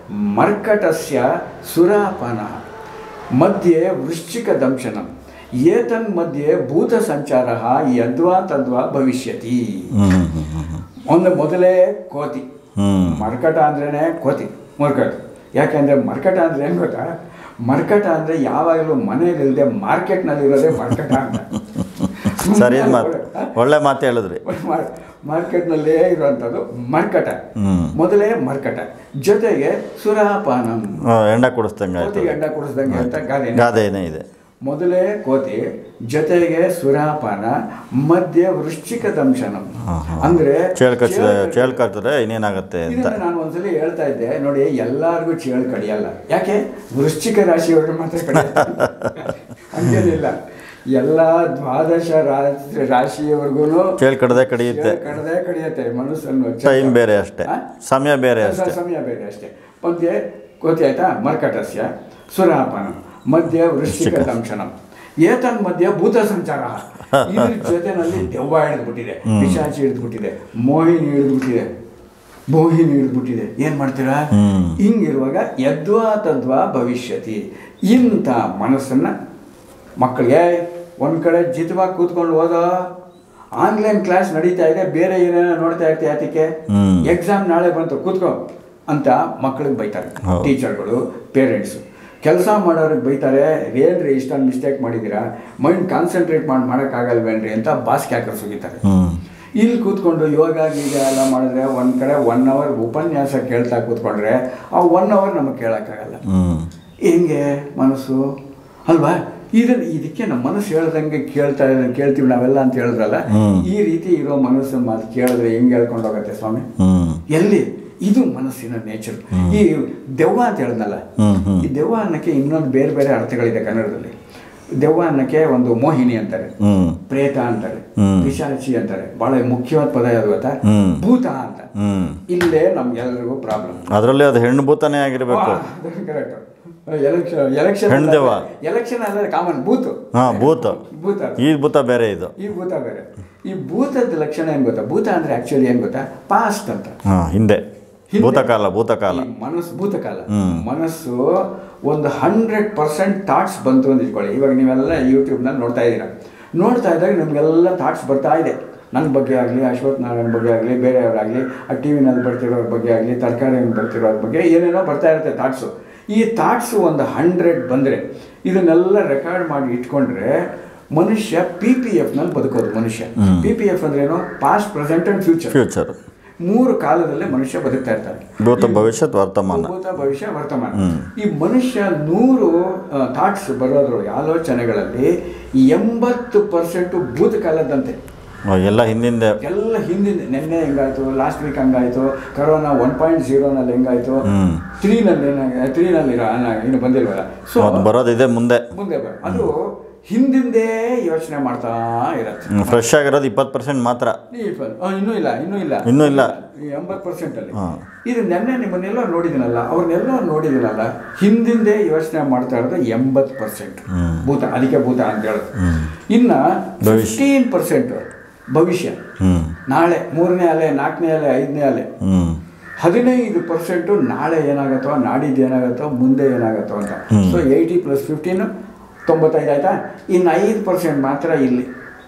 ಮರ್ಕಟಸ್ಯ ಸುರಾಪಾನ ಮಧ್ಯೆ ವೃಶ್ಚಿಕ ದಂಶನ ಏತನ್ ಮಧ್ಯೆ ಭೂತ ಸಂಚಾರ ಯದ್ವಾ ತದ್ವಾ ಭವಿಷ್ಯತಿ ಹ್ಮ್ ಹ್ಮ್ ಹ್ಮ್ ಹ್ಮ್ ಒಂದು ಮೊದಲೇ ಕೋತಿ ಹ್ಮ್ ಮರ್ಕಟ ಅಂದ್ರೇ ಕೋತಿ ಮರ್ಕಟ ಯಾಕೆಂದ್ರೆ ಮರ್ಕಟ ಅಂದ್ರೆ ಏನು ಗೊತ್ತಾ ಮರ್ಕಟ ಅಂದ್ರೆ ಯಾವಾಗಲೂ ಮನೆಯಲ್ಲಿಲ್ಲದೆ ಮಾರ್ಕೆಟ್ನಲ್ಲಿ ಇರೋದೇ ಮರ್ಕಟ ಅಂತ ಸರಿ ಮಾತು ಒಳ್ಳೆ ಮಾತು ಹೇಳಿದ್ರಿ ಮಾರ್ಕೆಟ್ನಲ್ಲೇ ಇರುವಂಥದ್ದು ಮರ್ಕಟ ಹ್ಮ್. ಮೊದಲೇ ಮರ್ಕಟ ಜೊತೆಗೆ ಸುರಾಪಾನಂ ಆ, ಎಂಡ ಕುಡಿಸ್ದಂಗೆ ಆಯ್ತು ಕೋತಿಗೆ ಎಂಡ ಕುಡಿಸ್ದಂಗೆ ಅಂತ ಗಾದೆ ಗಾದೆನೇ ಇದೆ ಮೊದಲೇ ಕೋತಿ ಜೊತೆಗೆ ಸುರಾಪಾನ ಮಧ್ಯೆ ವೃಶ್ಚಿಕ ದಂಶನಂ ಅಂದ್ರೆ ಚೇಳು ಕಚ್ಚಿದ ಚೇಳು ಚೇಳು ಕಚ್ಚಿದ್ರೆ ಇನ್ನೇನಾಗುತ್ತೆ ಅಂತ ಇದನ್ನ ನಾನು ಒಂದ್ಸಲಿ ಹೇಳ್ತಾ ಇದ್ದೆ ನೋಡಿ ಎಲ್ಲಾರ್ಗೂ ಚೇಳು ಕಡಿಯಲ್ಲ ಯಾಕೆ ವೃಶ್ಚಿಕ ರಾಶಿಯವ್ರಿಗೆ ಮಾತ್ರ ಕಡಿಯಲ್ಲ ಹಂಗೇನಿಲ್ಲ ಎಲ್ಲ ದ್ವಾದಶ ರಾಶಿ ರಾಶಿಯವರೆಗೂ ಚೇಳು ಕಡ್ದೆ ಕಡಿಯುತ್ತೆ ಕಡದೆ ಕಡಿಯತ್ತೆ ಮನಸ್ಸನ್ನು ಟೈಮ್ ಬೇರೆ ಅಷ್ಟೇ ಆ? ಸಮಯ ಬೇರೆ ಅಷ್ಟೇ ಸಮಯ ಬೇರೆ ಅಷ್ಟೇ ಮಧ್ಯೆ ಕೋತಿ ಆಯ್ತಾ ಮರ್ಕಟಸ್ಯ ಸುರಾಪನ ಮಧ್ಯೆ ವೃಶ್ಚಿಕ ದಂಶನ ಏತನ್ ಮಧ್ಯೆ ಭೂತ ಸಂಚಾರ ಇದ್ರ ಜೊತೆನಲ್ಲಿ ದೆವ್ವ ಹಿಡಿದ್ಬಿಟ್ಟಿದೆ ಪಿಶಾಚಿ ಹಿಡಿದ್ಬಿಟ್ಟಿದೆ ಮೋಹಿನಿ ಹಿಡಿದ್ಬಿಟ್ಟಿದೆ ಮೋಹಿನಿ ಹಿಡಿದ್ಬಿಟ್ಟಿದೆ ಏನ್ ಮಾಡ್ತೀರಾ ಹ್ಮ್. ಹಿಂಗಿರುವಾಗ ಯದ್ವಾ ತದ್ವಾ ಭವಿಷ್ಯತಿ ಇಂಥ ಮನಸ್ಸನ್ನ ಮಕ್ಕಳಿಗೆ ಒಂದ್ ಕಡೆ ಜಿತವಾಗಿ ಕೂತ್ಕೊಂಡು ಓದೋ ಆನ್ಲೈನ್ ಕ್ಲಾಸ್ ನಡೀತಾ ಇದೆ ಬೇರೆ ಏನೇನೋ ನೋಡ್ತಾ ಇರ್ತೀಯ ಅದಕ್ಕೆ ಹ್ಮ್. ಎಕ್ಸಾಮ್ ನಾಳೆ ಬಂತು ಕೂತ್ಕೋ ಅಂತ ಮಕ್ಕಳಿಗೆ ಬೈತಾರೆ ಹೌದು. ಟೀಚರ್ಗಳು ಪೇರೆಂಟ್ಸು ಕೆಲಸ ಮಾಡೋರಿಗೆ ಬೈತಾರೆ ಏನ್ರಿ ಇಷ್ಟೊಂದು ಮಿಸ್ಟೇಕ್ ಮಾಡಿದ್ದೀರಾ ಮೈಂಡ್ ಕಾನ್ಸಂಟ್ರೇಟ್ ಮಾಡಿ ಮಾಡೋಕ್ಕಾಗಲ್ವೇನ್ರಿ ಅಂತ ಬಾಸ್ ಕ್ಯಾಕರ್ ಸುಗಿತಾರೆ ಹ್ಮ್ ಇಲ್ಲಿ ಕೂತ್ಕೊಂಡು ಯೋಗ ಗೀಗ ಎಲ್ಲ ಮಾಡಿದ್ರೆ ಒಂದು ಕಡೆ ಒನ್ ಅವರ್ ಉಪನ್ಯಾಸ ಕೇಳ್ತಾ ಕೂತ್ಕೊಂಡ್ರೆ ಆ ಒನ್ ಅವರ್ ನಮಗೆ ಕೇಳೋಕ್ಕಾಗಲ್ಲ ಹ್ಮ್ ಹೆಂಗೆ ಮನಸ್ಸು ಅಲ್ವಾ ಇದನ್ನ ಇದಕ್ಕೆ ನಮ್ಮ ಮನಸ್ಸು ಹೇಳ್ದಂಗೆ ಕೇಳ್ತಾ ಇದ್ದಂಗೆ ಕೇಳ್ತೀವಿ ನಾವೆಲ್ಲ ಅಂತ ಹೇಳಿದ್ರಲ್ಲ ಹ್ಮ್. ಈ ರೀತಿ ಇರೋ ಮನಸ್ಸು ಮಾತು ಕೇಳಿದ್ರೆ ಹೆಂಗೆ ಹೇಳ್ಕೊಂಡು ಹೋಗುತ್ತೆ ಸ್ವಾಮಿ ಹ್ಮ್ ಎಲ್ಲಿ ಇದು ಮನಸ್ಸಿನ ನೇಚರ್ ಈ ದೆವ್ವ ಅಂತ ಹೇಳಿದ್ನಲ್ಲ ಹ್ಮ್, ಹ್ಮ್. ಈ ದೆವ್ವ ಅನ್ನಕ್ಕೆ ಇನ್ನೊಂದು ಬೇರೆ ಬೇರೆ ಅರ್ಥಗಳಿದೆ ಕನ್ನಡದಲ್ಲಿ ದೆವ್ವ ಅನ್ನಕ್ಕೆ ಒಂದು ಮೋಹಿನಿ ಅಂತಾರೆ ಹ್ಮ್ ಪ್ರೇತ ಅಂತಾರೆ ಹ್ಮ್. ಪಿಶಾಚಿ ಅಂತಾರೆ ಬಹಳ ಮುಖ್ಯವಾದ ಪದ ಯಾವುದು ಗೊತ್ತಾ ಹ್ಮ್. ಭೂತ ಅಂತ ಹ್ಮ್ ಇಲ್ಲೇ ನಮ್ಗೆಲ್ರಿಗೂ ಪ್ರಾಬ್ಲಮ್ ಅದರಲ್ಲಿ ಅದು ಹೆಣ್ಣು ಭೂತನೇ ಆಗಿರ್ಬೇಕು ಕರೆಕ್ಟ್ ಎಲೆಕ್ಷನ್ ಎಲೆಕ್ಷನ್ ಹೆಣ್ಣು ದೆವ್ವ. ಎಲೆಕ್ಷನ್ ಅಂದ್ರೆ ಕಾಮನ್ ಬೂತು ಹಾ ಭೂತ ಭೂತ ಈ ಭೂತ ಬೇರೆ ಇದು ಈ ಭೂತ ಬೇರೆ ಈ ಭೂತದ ಲಕ್ಷಣ ಏನ್ ಗೊತ್ತಾ ಭೂತ ಅಂದ್ರೆ ಆಕ್ಚುಲಿ ಏನ್ ಗೊತ್ತಾ ಪಾಸ್ಟ್ ಅಂತ ಹಾ ಹಿಂದೆ ಹಿಂದೆ. ಭೂತಕಾಲ ಭೂತಕಾಲ ಈ ಮನಸ್ಸು ಭೂತಕಾಲ ಹ್ಮ್. ಮನಸ್ಸು ಒಂದು ಹಂಡ್ರೆಡ್ ಪರ್ಸೆಂಟ್ ಥಾಟ್ಸ್ ಬಂತು ಅಂತ ಇಟ್ಕೊಳ್ಳಿ ಇವಾಗ ನೀವೆಲ್ಲ ಯೂಟ್ಯೂಬ್ನಲ್ಲಿ ನೋಡ್ತಾ ಇದ್ದೀರಾ ನೋಡ್ತಾ ಇದ್ದಾಗ ನಿಮಗೆಲ್ಲ ಥಾಟ್ಸ್ ಬರ್ತಾ ಇದೆ ನನ್ನ ಬಗ್ಗೆ ಆಗಲಿ ಅಶ್ವಥ್ ನಾರಾಯಣ್ ಬಗ್ಗೆ ಆಗಲಿ ಬೇರೆಯವರಾಗಲಿ ಆ ಟಿ ವಿನಲ್ಲಿ ಬರ್ತಿರೋರ ಬಗ್ಗೆ ಆಗಲಿ ತರಕಾರಿಯಲ್ಲಿ ಬರ್ತಿರೋರ ಬಗ್ಗೆ ಏನೇನೋ ಬರ್ತಾ ಇರುತ್ತೆ ಥಾಟ್ಸು ಈ ಥಾಟ್ಸು ಒಂದು ಹಂಡ್ರೆಡ್ ಬಂದರೆ ಇದನ್ನೆಲ್ಲ ರೆಕಾರ್ಡ್ ಮಾಡಿ ಇಟ್ಕೊಂಡ್ರೆ ಮನುಷ್ಯ ಪಿ ಪಿ ಎಫ್ನಲ್ಲಿ ಬದುಕೋದು ಮನುಷ್ಯ ಪಿ ಪಿ ಎಫ್ ಅಂದ್ರೆ ಏನು past present and future future ಮೂರು ಕಾಲದಲ್ಲೇ ಮನುಷ್ಯ ಬದುಕ್ತಾ ಇರ್ತಾನೆ ಭೂತ ಭವಿಷ್ಯತ್ ವರ್ತಮಾನ ಭೂತ ಭವಿಷ್ಯ ವರ್ತಮಾನ ಈ ಮನುಷ್ಯ ನೂರು ಥಾಟ್ಸ್ ಬರೋದ್ರ ಆಲೋಚನೆಗಳಲ್ಲಿ ಎಂಬತ್ತು ಪರ್ಸೆಂಟು ಭೂತಕಾಲದಂತೆ ಓ, ಎಲ್ಲ ಹಿಂದಿಂದೆ ಎಲ್ಲ ಹಿಂದಿನ ನಿನ್ನೆ ಹೆಂಗಾಯ್ತು ಲಾಸ್ಟ್ ವೀಕ್ ಹಂಗಾಯ್ತು ಕರೋನಾ ಒನ್ ಪಾಯಿಂಟ್ ಜೀರೋನಲ್ಲಿ ಹೆಂಗಾಯ್ತು ಹ್ಮ್. ತ್ರೀನಲ್ಲಿ ಏನಾಗ ತ್ರೀನಲ್ಲಿ ಇನ್ನು ಬಂದಿಲ್ವಲ್ಲ ಸೊ ಅದು ಬರೋದಿದೆ ಮುಂದೆ ಮುಂದೆ ಬರ ಅದು ಹಿಂದಿಂದೇ ಯೋಚನೆ ಮಾಡ್ತಾ ಇರತ್ತೆ ಫ್ರೆಶ್ ಆಗಿರೋದು ಇಪ್ಪತ್ತು ಪರ್ಸೆಂಟ್ ಮಾತ್ರ ಈ ಇಪ್ಪ- ಆ, ಇನ್ನೂ ಇಲ್ಲ ಇನ್ನೂ ಇಲ್ಲ ಇನ್ನೂ ಇಲ್ಲ. ಈ ಎಂಬತ್ತು ಪರ್ಸೆಂಟ್ ಅಲ್ಲಿ ಹಾ. ಇದು ನೆನ್ನೆ ನಿಮ್ಮನ್ನೆಲ್ಲ ನೋಡಿದಿನಲ್ಲ ಅವ್ರನ್ನೆಲ್ಲ ನೋಡಿದಿನಲ್ಲ ಹಿಂದಿಂದೆ ಯೋಚನೆ ಮಾಡ್ತಾ ಇರೋದು ಎಂಬತ್ತು ಪರ್ಸೆಂಟ್ ಭೂತ ಅದಕ್ಕೆ ಭೂತ ಅಂತ ಹೇಳೋದು ಇನ್ನ ಭವಿಷ್ಯ. ಫಿಫ್ಟೀನ್ ಪರ್ಸೆಂಟ್ ಭವಿಷ್ಯ ಹ್ಮ್ ನಾಳೆ ಮೂರನೇ ಅಲೆ ನಾಲ್ಕನೇ ಅಲೆ ಐದನೇ ಅಲೆ ಹ್ಮ್ ಹದಿನೈದು ಪರ್ಸೆಂಟು ನಾಳೆ ಏನಾಗುತ್ತೋ ನಾಡಿದ್ದು ಏನಾಗುತ್ತೋ ಮುಂದೆ ಏನಾಗುತ್ತೋ ಅಂತ ಸೊ ಏಯ್ಟಿ ಪ್ಲಸ್ ಫಿಫ್ಟೀನ್ ತೊಂಬತ್ತೈದು ಆಯ್ತಾ ಇನ್ನು ಐದು ಪರ್ಸೆಂಟ್ ಮಾತ್ರ ಇಲ್ಲಿ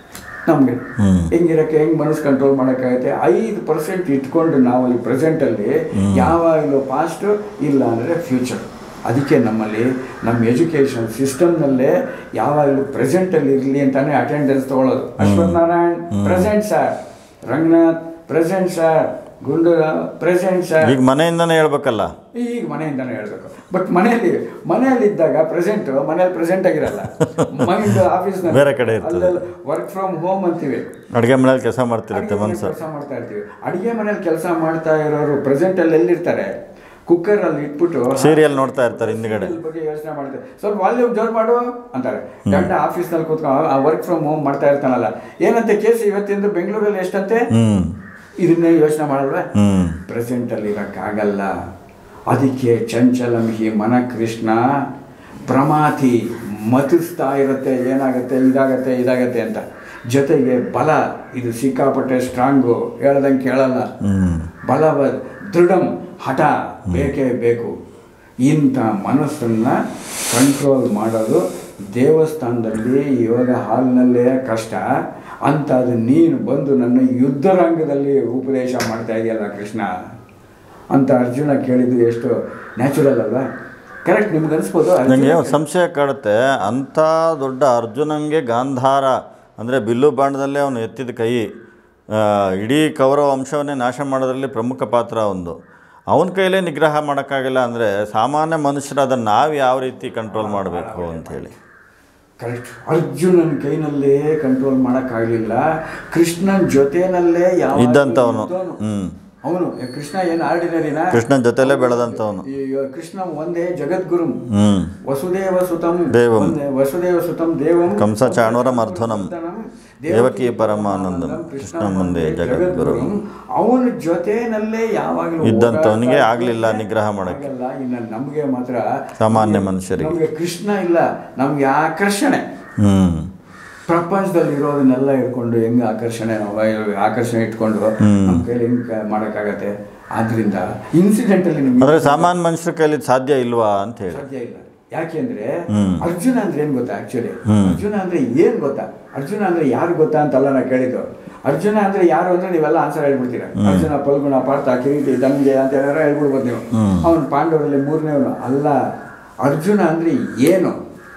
ನಮಗೆ ಹ್ಮ್. ಹೆಂಗಿರಕ್ಕೆ ಹೆಂಗೆ ಮನಸ್ಸು ಕಂಟ್ರೋಲ್ ಮಾಡೋಕ್ಕಾಗತ್ತೆ ಐದು ಪರ್ಸೆಂಟ್ ಇಟ್ಕೊಂಡು ನಾವು ಈ ಪ್ರೆಸೆಂಟಲ್ಲಿ ಯಾವಾಗಲೂ ಪಾಸ್ಟು ಇಲ್ಲ ಅಂದರೆ ಫ್ಯೂಚರ್ ಅದಕ್ಕೆ ನಮ್ಮಲ್ಲಿ ನಮ್ಮ ಎಜುಕೇಷನ್ ಸಿಸ್ಟಮ್ನಲ್ಲೇ ಯಾವಾಗಲೂ ಪ್ರೆಸೆಂಟಲ್ಲಿ ಇರಲಿ ಅಂತಾನೆ ಅಟೆಂಡೆನ್ಸ್ ತೊಗೊಳ್ಳೋದು Ashwath Narayan present sir Ranganath present sir Gundu present sir ಈಗ ಮನೆಯಿಂದನೇ ಹೇಳ್ಬೇಕಲ್ಲ ಈಗ ಮನೆಯಿಂದನೇ ಹೇಳ್ಬೇಕು ಬಟ್ ಮನೆಯಲ್ಲಿ ಮನೆಯಲ್ಲಿ ಇದ್ದಾಗ ಪ್ರೆಸೆಂಟ್ ಮನೇಲಿ ಪ್ರೆಸೆಂಟ್ ಆಗಿರಲ್ಲ ಮೈಂಡ್ ಆಫೀಸ್ ಬೇರೆ ಕಡೆ ಇರ್ತದೆ. ವರ್ಕ್ ಫ್ರಮ್ ಹೋಮ್ ಅಂತೀವಿ ಅಡುಗೆ ಮನೇಲಿ ಕೆಲಸ ಮಾಡ್ತಿರುತ್ತೆ ಮನಸ್ಸು ಕೆಲಸ ಮಾಡ್ತಾ ಇರ್ತೀವಿ ಅಡಿಗೆ ಮನೇಲಿ ಕೆಲಸ ಮಾಡ್ತಾ ಇರೋರು ಪ್ರೆಸೆಂಟ್ ಅಲ್ಲಿ ಎಲ್ಲಿರ್ತಾರೆ ಕುಕ್ಕರ್ ಅಲ್ಲಿ ಇಟ್ಬಿಟ್ಟು ಸೀರಿಯಲ್ ನೋಡ್ತಾ ಇರ್ತಾರೆ ಹಿಂದ್ಗಡೆ serial ಬಗ್ಗೆ ಯೋಚನೆ ಮಾಡ್ತಾರೆ ಸ್ವಲ್ಪ ವಾಲ್ಯೂಮ್ ಜೋರ್ ಮಾಡು ಅಂತಾರೆ ಗಂಡ ಆಫೀಸ್ ನಲ್ಲಿ ಕೂತ್ಕೊಂಡು ವರ್ಕ್ ಫ್ರಮ್ ಹೋಮ್ ಮಾಡ್ತಾ ಇರ್ತಾನಲ್ಲ ಏನಂತೆ ಕೇಸ್ ಇವತ್ತಿಂದ ಬೆಂಗಳೂರಲ್ಲಿ ಎಷ್ಟಂತೆ ಹ್ಮ್ ಇದನ್ನೇ ಯೋಚನೆ ಮಾಡಲ್ವಾ ಹ್ಮ್ ಪ್ರೆಸೆಂಟ್ ಅಲ್ಲಿ ಇರಕ್ಕಾಗಲ್ಲ ಅದಕ್ಕೆ ಚಂಚಲಂ ಹಿ ಮನ ಕೃಷ್ಣ ಪ್ರಮಾತಿ ಮತಿಸ್ತಾ ಇರುತ್ತೆ ಏನಾಗುತ್ತೆ ಇದಾಗತ್ತೆ ಇದಾಗತ್ತೆ ಅಂತ ಜೊತೆಗೆ ಬಲ ಇದು ಸಿಕ್ಕಾಪಟ್ಟೆ ಸ್ಟ್ರಾಂಗು ಹೇಳ್ದಂಗೆ ಕೇಳಲ್ಲ ಹ್ಮ್ ಬಲವ ದೃಢಂ ಹಠ ಬೇಕೇ ಬೇಕು ಇಂಥ ಮನಸ್ಸನ್ನು ಕಂಟ್ರೋಲ್ ಮಾಡೋದು ದೇವಸ್ಥಾನದಲ್ಲಿ ಯೋಗ ಹಾಲ್ನಲ್ಲೇ ಕಷ್ಟ ಅಂಥದ್ದು ನೀನು ಬಂದು ನನ್ನ ಯುದ್ಧ ರಂಗದಲ್ಲಿ ಉಪದೇಶ ಮಾಡ್ತಾ ಇದೆಯಲ್ಲ ಕೃಷ್ಣ ಅಂತ ಅರ್ಜುನ ಕೇಳಿದ್ದು ಎಷ್ಟು ನ್ಯಾಚುರಲ್ ಅಲ್ವಾ ಕರೆಕ್ಟ್ ನಿಮ್ಗೆ ಅನ್ಸ್ಬೋದು ನನಗೆ ಅರ್ಜುನ ಒಂದು ಸಂಶಯ ಕಾಡುತ್ತೆ ಅಂಥ ದೊಡ್ಡ ಅರ್ಜುನಂಗೆ ಗಾಂಧಾರ ಅಂದರೆ ಬಿಲ್ಲು ಬಾಣದಲ್ಲೇ ಅವನು ಎತ್ತಿದ ಕೈ ಆ, ಇಡೀ ಕೌರವ ವಂಶವನ್ನೇ ನಾಶ ಮಾಡೋದ್ರಲ್ಲಿ ಪ್ರಮುಖ ಪಾತ್ರ ಒಂದು ಅವನ ಕೈಲೇ ನಿಗ್ರಹ ಮಾಡೋಕ್ಕಾಗಿಲ್ಲ ಅಂದರೆ ಸಾಮಾನ್ಯ ಮನುಷ್ಯರಾದ ನಾವು ಯಾವ ರೀತಿ ಕಂಟ್ರೋಲ್ ಮಾಡಬೇಕು ಅಂಥೇಳಿ ಕರೆಕ್ಟ್ ಅರ್ಜುನನ ಕೈನಲ್ಲೇ ಕಂಟ್ರೋಲ್ ಮಾಡೋಕ್ಕಾಗಲಿಲ್ಲ ಕೃಷ್ಣನ್ ಜೊತೆನಲ್ಲೇ ಯಾವ ಇದ್ದಂಥವನು. ಹ್ಮ್. ಅವನು ಕೃಷ್ಣ ಏನು ಆರ್ಡಿನರಿನಾ ಕೃಷ್ಣನ ಜೊತೆಲೇ ಬೆಳೆದಂಥವನು ಈ ಕೃಷ್ಣ ಒಂದೇ ಜಗದ್ಗುರು ಹ್ಞೂ ವಸುದೇವ ಸುತಂ ದೇವಂ. ಒಂದೇ ವಸುದೇವ ಸುತಂ ದೇವಂ ಕಂಸ ಚಾಣೂರಮರ್ಧನಂ. ದೇವಕಿ ಪರಮಾನಂದಂ. ಕೃಷ್ಣ ಮುಂದೆ ಜಗದ್ಗುರು. ಅವನ ಜೊತೆನಲ್ಲೇ ಯಾವಾಗಲೂ ಇದ್ದಂಥವನಿಗೆ ಓಡಾಡ್ತಾ ಆಗ್ಲಿಲ್ಲ ಇದ್ರೆ ನಿಗ್ರಹ ಮಾಡಕ್ಕೆ. ಆಗಲ್ಲ. ಇನ್ನು ನಮಗೆ ಮಾತ್ರ ಸಾಮಾನ್ಯ ಮನುಷ್ಯರಿಗೆ. ನಮಗೆ ಕೃಷ್ಣ ಇಲ್ಲ ನಮಗೆ ಆಕರ್ಷಣೆ ಹ್ಞೂ ಪ್ರಪಂಚದಲ್ಲಿ ಇರೋದನ್ನೆಲ್ಲ ಇಟ್ಕೊಂಡು ಹೆಂಗೆ ಆಕರ್ಷಣೆ ಆಕರ್ಷಣೆ ಇಟ್ಕೊಂಡು ನಮ್ಮ ಕೈಲಿ ಹೆಂಗೆ ಮಾಡೋಕ್ಕಾಗತ್ತೆ ಆದ್ರಿಂದ ಇನ್ಸಿಡೆಂಟಲ್ಲಿ ನಿಮ್ಗೆ ಅಂದರೆ ಸಾಮಾನ್ಯ ಮನುಷ್ಯರ ಕೈಲಿ ಇದ್ ಸಾಧ್ಯ ಇಲ್ವಾ ಅಂತ ಹೇಳಿ ಸಾಧ್ಯ ಇಲ್ಲ ಯಾಕೆಂದ್ರೆ ಹ್ಮ್. ಅರ್ಜುನ ಅಂದ್ರೆ ಏನ್ ಗೊತ್ತಾ ಆಕ್ಚುಲಿ ಹ್ಮ್. ಅರ್ಜುನ ಅಂದ್ರೆ ಏನ್ ಗೊತ್ತಾ ಅರ್ಜುನ ಅಂದ್ರೆ ಯಾರು ಗೊತ್ತಾ ಅಂತಲ್ಲ ನಾ ಕೇಳಿದ್ದು ಅರ್ಜುನ ಅಂದ್ರೆ ಯಾರು ಅಂದ್ರೆ ನೀವೆಲ್ಲ ಆನ್ಸರ್ ಹೇಳ್ಬಿಡ್ತೀರಾ ಅರ್ಜುನ ಪಲ್ಗುಣ ಪಾರ್ಥ ಕಿರೀಟಿ ದಂಗೆ ಅಂತ ಏನಾರ ಹೇಳ್ಬಿಡ್ಬೋದು ನೀವು ಹ್ಮ್. ಅವನು ಪಾಂಡವರಲ್ಲಿ ಮೂರನೇವನು ಅಲ್ಲ ಅರ್ಜುನ ಅಂದ್ರೆ ಏನು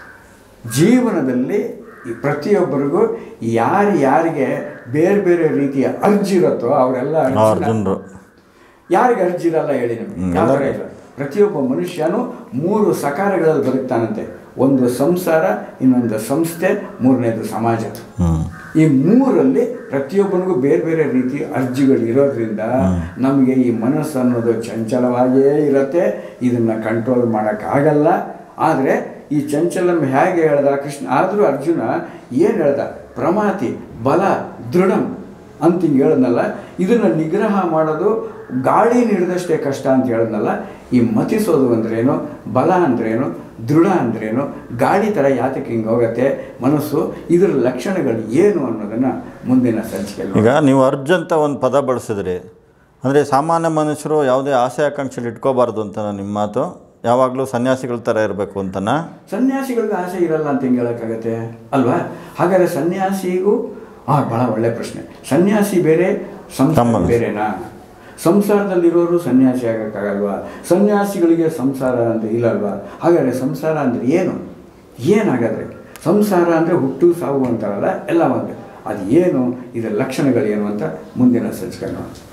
ಜೀವನದಲ್ಲಿ ಈ ಪ್ರತಿಯೊಬ್ಬರಿಗೂ ಯಾರು ಯಾರಿಗೆ ಬೇರೆ ಬೇರೆ ರೀತಿಯ ಅರ್ಜಿರುತ್ತೋ ಅವರೆಲ್ಲ ಅರ್ಜುನ ಅರ್ಜುನರು ಯಾರಿಗೆ ಅರ್ಜಿ ಇರಲ್ಲ ಹೇಳಿ ನಿಮಗೆ ಹ್ಮ್, ಯಾವ ಥರ ಎಲ್ಲರಿಗೂ. ಇಲ್ಲ ಪ್ರತಿಯೊಬ್ಬ ಮನುಷ್ಯನು ಮೂರು ಸಕಾರಗಳಲ್ಲಿ ಬದುಕ್ತಾನಂತೆ ಒಂದು ಸಂಸಾರ ಇನ್ನೊಂದು ಸಂಸ್ಥೆ ಮೂರನೇದು ಸಮಾಜ ಹ್ಞೂ ಈ ಮೂರಲ್ಲಿ ಪ್ರತಿಯೊಬ್ಬನಿಗೂ ಬೇರೆ ಬೇರೆ ರೀತಿ ಅರ್ಜಿಗಳು ಇರೋದ್ರಿಂದ ನಮಗೆ ಈ ಮನಸ್ಸು ಅನ್ನೋದು ಚಂಚಲವಾಗಿಯೇ ಇರುತ್ತೆ ಇದನ್ನು ಕಂಟ್ರೋಲ್ ಮಾಡೋಕ್ಕಾಗಲ್ಲ ಆದರೆ ಈ ಚಂಚಲಂ ಹೇಗೆ ಹೇಳ್ದ ಕೃಷ್ಣ ಆದರೂ ಅರ್ಜುನ ಏನು ಹೇಳ್ದ ಪ್ರಮಾತಿ ಬಲ ದೃಢಂ ಅಂತ ಹಿಂಗೆ ಹೇಳಿದ್ನಲ್ಲ ಇದನ್ನು ನಿಗ್ರಹ ಮಾಡೋದು ಗಾಳಿ ಹಿಡಿದಷ್ಟೇ ಕಷ್ಟ ಅಂತ ಹೇಳಿದ್ನಲ್ಲ ಈ ಮತಿಸೋದು ಅಂದ್ರೇನು ಬಲ ಅಂದ್ರೇನು ದೃಢ ಅಂದ್ರೇನು ಗಾಳಿ ಥರ ಯಾತಕ್ಕೆ ಹಿಂಗೆ ಹೋಗುತ್ತೆ ಮನಸ್ಸು ಇದರ ಲಕ್ಷಣಗಳು ಏನು ಅನ್ನೋದನ್ನು ಮುಂದಿನ ಸಂಚಿಕೆಯಲ್ಲಿ ಈಗ ನೀವು ಅರ್ಜ್ ಅಂತ ಒಂದು ಪದ ಬಳಸಿದ್ರಿ ಅಂದರೆ ಸಾಮಾನ್ಯ ಮನುಷ್ಯರು ಯಾವುದೇ ಆಸೆ ಆಕಾಂಕ್ಷೆಲಿ ಇಟ್ಕೋಬಾರ್ದು ಅಂತ ನಿಮ್ಮ ಮಾತು ಯಾವಾಗಲೂ ಸನ್ಯಾಸಿಗಳ ಥರ ಇರಬೇಕು ಅಂತನಾ ಸನ್ಯಾಸಿಗಳಿಗೆ ಆಸೆ ಇರಲ್ಲ ಅಂತ ಹೆಂಗೆ ಹೇಳೋಕ್ಕಾಗತ್ತೆ ಅಲ್ವಾ ಹಾಗಾದರೆ ಸನ್ಯಾಸಿಗೂ ಆ ಭಾಳ ಒಳ್ಳೆ ಪ್ರಶ್ನೆ ಸನ್ಯಾಸಿ ಬೇರೆ ಸಂಸಾರ ತಮ್ಮದು. ಬೇರೆನಾ ಸಂಸಾರದಲ್ಲಿರೋರು ಸನ್ಯಾಸಿ ಆಗೋಕ್ಕಾಗಲ್ವಾ ಸನ್ಯಾಸಿಗಳಿಗೆ ಸಂಸಾರ ಅಂತ ಇಲ್ಲಲ್ವಾ ಹಾಗಾದರೆ ಸಂಸಾರ ಅಂದರೆ ಏನು ಏನಾಗಾದ್ರೆ ಸಂಸಾರ ಅಂದರೆ ಹುಟ್ಟು ಸಾವು ಅಂತಾರಲ್ಲ ಎಲ್ಲ ಒಂದು ಅದು ಏನು ಇದರ ಲಕ್ಷಣಗಳೇನು ಅಂತ ಮುಂದಿನ ಸಂಚಿಕೆ ನೋಡೋಣ